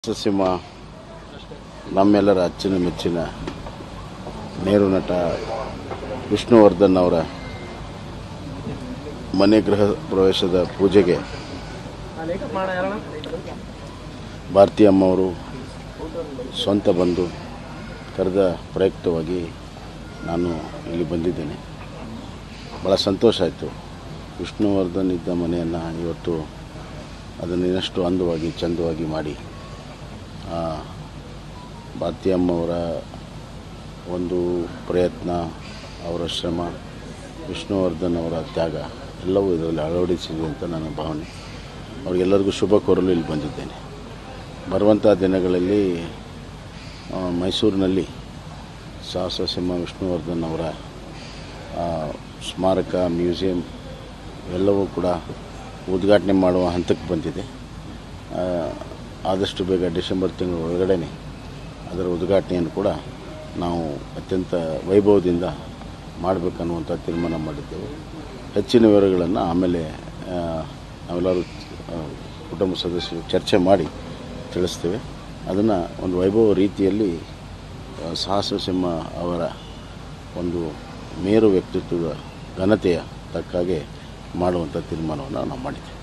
ಸಸಿಮ ನಮ್ಮೆಲ್ಲರ ಅಚ್ಚಿನ ಮೆಚ್ಚಿನ ನೇರು ನಟ ವಿಷ್ಣುವರ್ಧನ್ ಅವರ ಮನೆ ಗೃಹ ಪ್ರವೇಶದ ಪೂಜೆಗೆ ಭಾರತಿ ಅಮ್ಮವರು ಸ್ವಂತ ಬಂದು ಕರೆದ ಪ್ರಯುಕ್ತವಾಗಿ ನಾನು ಇಲ್ಲಿ ಬಂದಿದ್ದೇನೆ ಭಾಳ ಸಂತೋಷ ಆಯಿತು ವಿಷ್ಣುವರ್ಧನ್ ಇದ್ದ ಮನೆಯನ್ನು ಇವತ್ತು ಅದನ್ನು ಇನ್ನಷ್ಟು ಅಂದವಾಗಿ ಚಂದವಾಗಿ ಮಾಡಿ ಆ, ಭಾರತಿ ಅಮ್ಮವರ ಒಂದು ಪ್ರಯತ್ನ ಅವರ ಶ್ರಮ ವಿಷ್ಣುವರ್ಧನ್ ಅವರ ತ್ಯಾಗ ಎಲ್ಲವೂ ಇದರಲ್ಲಿ ಅಳವಡಿಸಿದೆ ಅಂತ ನನ್ನ ಭಾವನೆ ಅವರಿಗೆಲ್ಲರಿಗೂ ಶುಭ ಕೋರಲು ಇಲ್ಲಿ ಬಂದಿದ್ದೇನೆ ಬರುವಂಥ ದಿನಗಳಲ್ಲಿ ಆ, ಮೈಸೂರಿನಲ್ಲಿ ಸಾಹಸ ಸಿಂಹ ವಿಷ್ಣುವರ್ಧನ್ ಅವರ ಆ, ಸ್ಮಾರಕ ಮ್ಯೂಸಿಯಂ ಎಲ್ಲವೂ ಕೂಡ ಉದ್ಘಾಟನೆ ಮಾಡುವ ಹಂತಕ್ಕೆ ಬಂದಿದೆ ಆ, ಆದಷ್ಟು ಬೇಗ ಡಿಸೆಂಬರ್ ತಿಂಗಳ ಒಳಗಡೆ ಅದರ ಉದ್ಘಾಟನೆಯನ್ನು ಕೂಡ ನಾವು ಅತ್ಯಂತ ವೈಭವದಿಂದ ಮಾಡಬೇಕನ್ನುವಂಥ ತೀರ್ಮಾನ ಮಾಡಿದ್ದೆವು ಹೆಚ್ಚಿನ ವಿವರಗಳನ್ನು ಆಮೇಲೆ ಆ, ನಾವೆಲ್ಲರೂ ಆ, ಕುಟುಂಬ ಸದಸ್ಯರು ಚರ್ಚೆ ಮಾಡಿ ತಿಳಿಸ್ತೇವೆ ಅದನ್ನು ಒಂದು ವೈಭವ ರೀತಿಯಲ್ಲಿ ಆ, ಸಾಹಸ ಸಿಂಹ ಅವರ ಒಂದು ಮೇರು ವ್ಯಕ್ತಿತ್ವದ ಘನತೆಯ ತಕ್ಕಾಗೆ ಮಾಡುವಂಥ ತೀರ್ಮಾನವನ್ನು ನಾವು ಮಾಡಿದ್ದೇವೆ